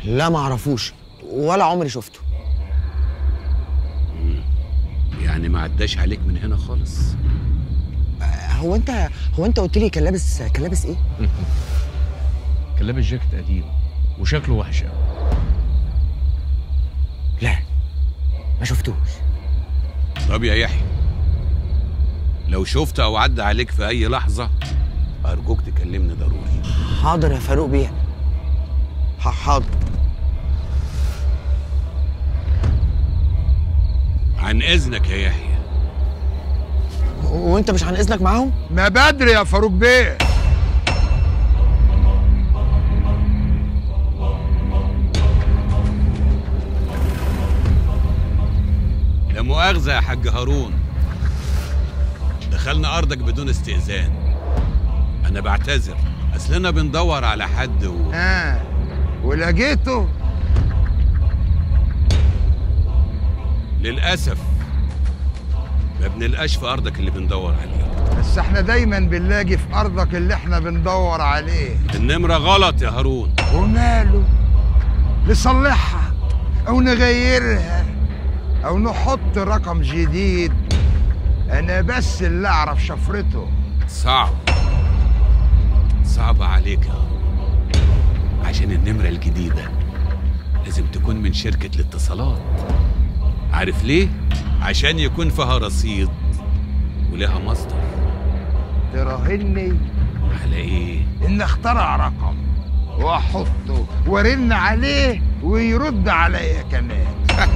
لا ما اعرفوش ولا عمري شفته يعني ما عداش عليك من هنا خالص هو انت هو انت قلت لي كان لابس كان لابس ايه كان لابس جاكيت قديم وشكله وحش أوي. لا ما شفتوش طب يا يحيى لو شفت او عدى عليك في اي لحظه ارجوك تكلمني ضروري حاضر يا فاروق بيه ح- حاضر عن اذنك يا يحيى وانت مش عن اذنك معاهم ما بدري يا فاروق بيه لا مؤاخذه يا حاج هارون دخلنا ارضك بدون استئذان انا بعتذر اصلنا بندور على حد و... ها ولقيته للاسف ما بنلقاش في ارضك اللي بندور عليه بس احنا دايما بنلاقي في ارضك اللي احنا بندور عليه النمره غلط يا هارون وماله نصلحها او نغيرها او نحط رقم جديد انا بس اللي اعرف شفرته صعب صعب عليك يا هارون عشان النمرة الجديدة لازم تكون من شركة الاتصالات عارف ليه؟ عشان يكون فيها رصيد ولها مصدر تراهني على ايه؟ ان اخترع رقم واحطه وارن عليه ويرد عليا كمان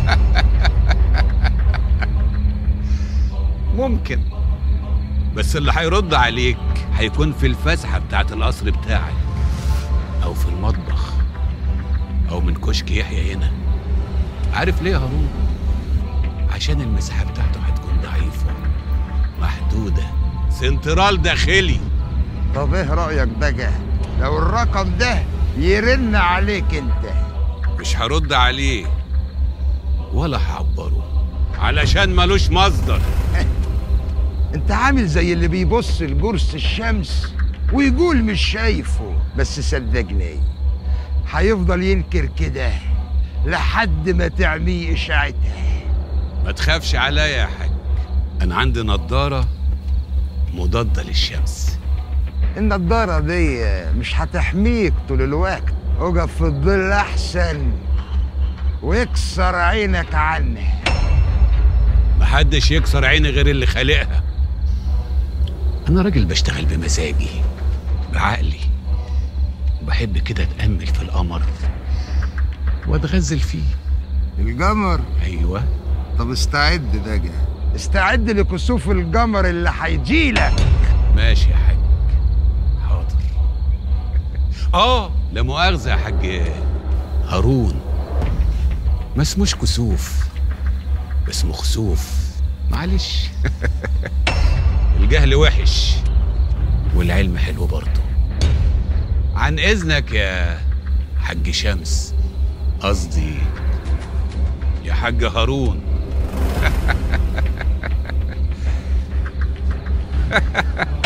ممكن بس اللي هيرد عليك هيكون في الفسحة بتاعت القصر بتاعك أو في المطبخ أو من كشك يحيى هنا عارف ليه يا هارون؟ عشان المساحة بتاعته هتكون ضعيفة محدودة سنترال داخلي طب ايه رايك بقى لو الرقم ده يرن عليك انت مش هرد عليه ولا هعبره علشان ملوش مصدر انت عامل زي اللي بيبص لجرس الشمس ويقول مش شايفه بس صدقني هيفضل ينكر كده لحد ما تعميه اشاعتها ما تخافش عليا يا حاج أنا عندي نضارة مضادة للشمس النضارة دي مش هتحميك طول الوقت اقف في الظل احسن واكسر عينك عنها محدش يكسر عيني غير اللي خالقها أنا راجل بشتغل بمزاجي بعقلي وبحب كده أتأمل في القمر وأتغزل فيه القمر أيوه طب استعد بقى استعد لكسوف القمر اللي هيجيلك ماشي يا حاج حاضر اه لا مؤاخذة يا حاج هارون ما اسموش كسوف اسمه خسوف معلش الجهل وحش والعلم حلو برضه عن اذنك يا حاج شمس قصدي يا حاج هارون